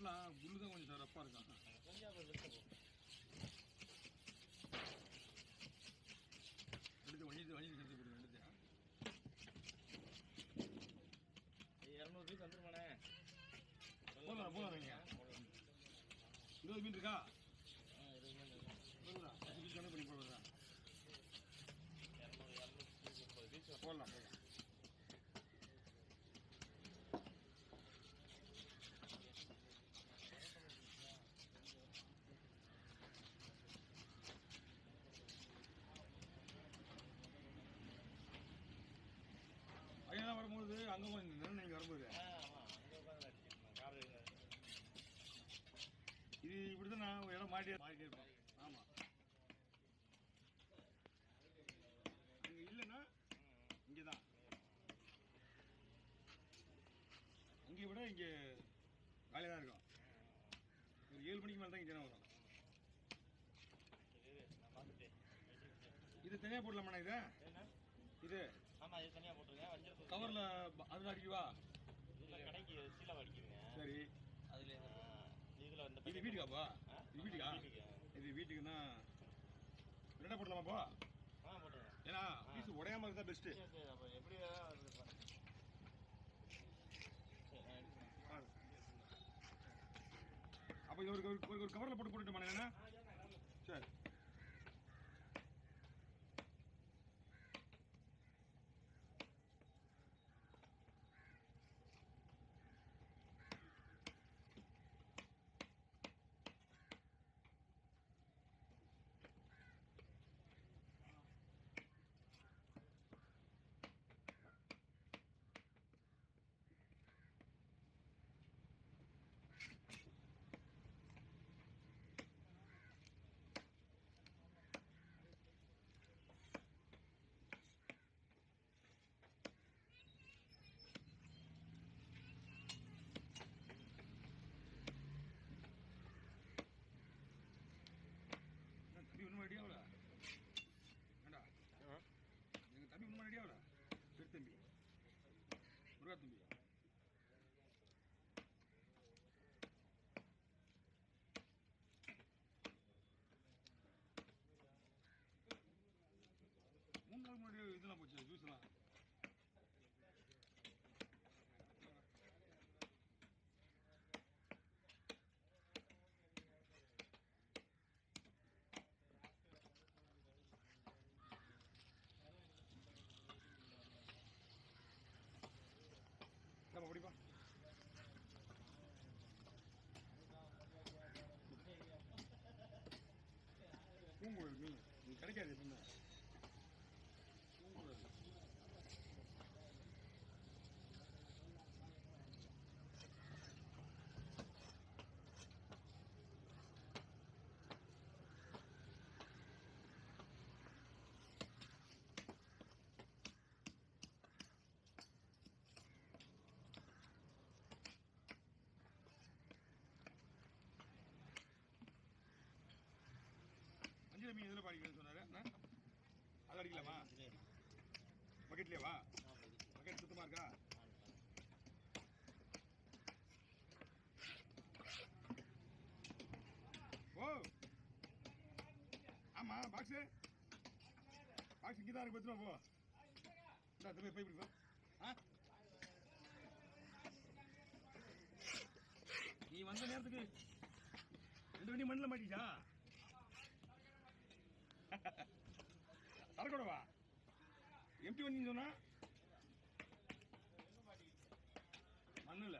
வெட்டலாம் புல்லு தான் கொஞ்சம் ரப்பாக இருக்கும் கொஞ்சம் அப்புறம் வெட்ட போ எடுத்து வண்டி வண்டி எடுத்து கொடுங்க எடுத்து இரநூறு பீஸ் வந்துருமாண்ணே போதும், போதும் வைங்க. இருபது மீன் இருக்கா ஆ இருபது மீன் இருக்கு. போதுதா பத்து பீஸ் கணக்கு பண்ணி போடுறதா இரநூறு இரநூத்தி முப்பது பீஸ் வரும். போடலாம் போடலாம் ஐயா வரும்போது அங்கே வந்து நீங்கள் வரும்போது ஆ ஆமாம் அங்கே உட்காந்து அடிச்சிருக்கேன் கார் இது இப்படி தான் நான் ஒரு இடம் மாட்டி மாட்டிட்டே இருப்பேன் ஆமாம் அங்கே இல்லைன்னா இங்கே தான் அங்கே விட இங்கே காலியாக தான் இருக்கும் ஒரு ஏழு மணிக்கு மேலே தான் இங்கே வரும் இது நான் பார்த்துட்டேன் இது தனியாக போடலாமாண்ணா இது என்ன இது ஆமாம் இது தனியாக போட்டுருங்க வஞ்சிரத்து கவரில் அதில் அடிக்கவா இதில் கடைக்கு சீலை அடிக்குங்க சரி அதில் இதில் இந்த இது வீட்டுக்காப்பா ஆ? இது வீட்டுக்கா வீட்டுக்கு. இது வீட்டுக்குன்னா ரெண்டா போடலாமாப்பா ஆ போட்டுருங்க ஏன்னா பீஸ் உடையாம இருந்தால் பெஸ்ட்டு சரி சரி அப்போ எப்படி வேணா வருது பாருங்க. சரி நான் எடுக்கிறேன் அப்போ இது ஒரு ஒரு- ஒரு கவரில் போட்டு போட்டுட்டுமா என்ன சரி என்ன தம்பி ஒன்றும் ரெடியாகல வேண்டா எங்கள் தம்பி ஒன்றும் ரெடியாகல சரி தம்பி முருகா தம்பி மூணு நாள் முன்னாடி இதெல்லாம் போச்சு ஜூஸ்லாம் நம்ம படிப்பா பூங்குழல் மீன் இது கிடைக்காது எப்பவுமே பூங்குழல் அஞ்சு மீன் எதில் பாடிக்கிறேன்னு சொன்னாரு அண்ணா? அது அடிக்கலாமா பக்கெட்லேயே வா பக்கெட் சுத்தமாக இருக்கா ஓ ஆமா பாக்ஸு பாக்ஸ் இங்கே தான் இருக்கு பத்துருவா போ இந்த தம்பி போய் பிடிப்போம் ஆ நீ வந்த நேரத்துக்கு ரெண்டு வண்டி மண்ணில் மாட்டிச்சா சரக்கோட வா எம்டி வண்டின்னு சொன்னா மண்ணுல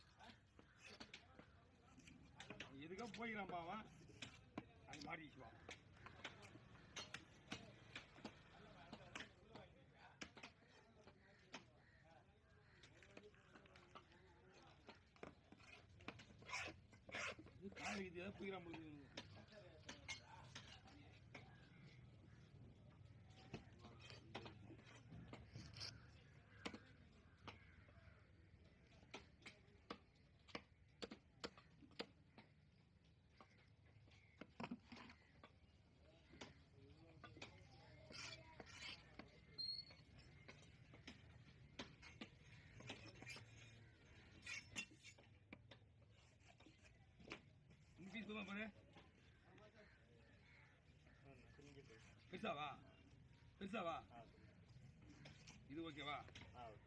எதுக்கா போய்க்கிறான் பாவன் அங்க மாட்டிச்சு வா இது காய் இது ஏதாவது போய்க்கிறான் பொழுது பாரு குஞ்சு போயிடுச்சு பெருசாவா பெருசாவா ஆ சொல்லுங்க இது ஓகேவா ஆ ஓகே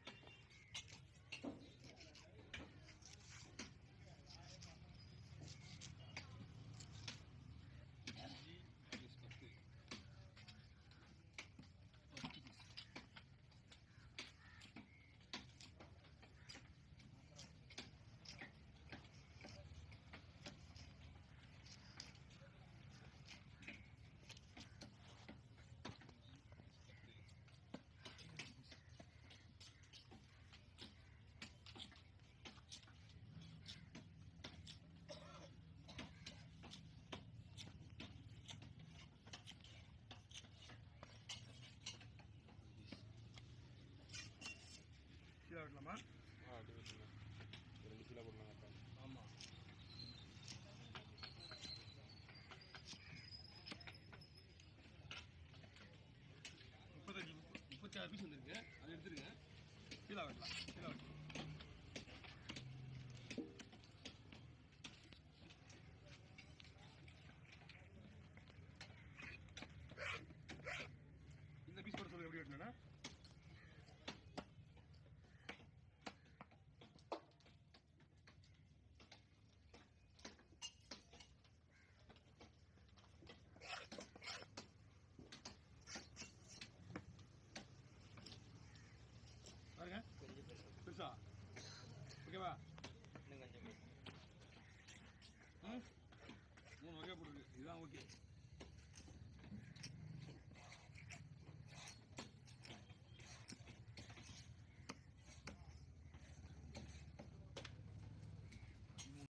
கீழே வெட்டலாமா ஆ அப்படி வச்சுங்க ரெண்டு கிலோ போடலாம் ஆமாம் முப்பத்தஞ்சு முப்பத்தி ஆறு பீஸ் வந்துருக்கு அதை எடுத்துருங்க கீழே வெட்டலாம் கீழே வெட்டலாம்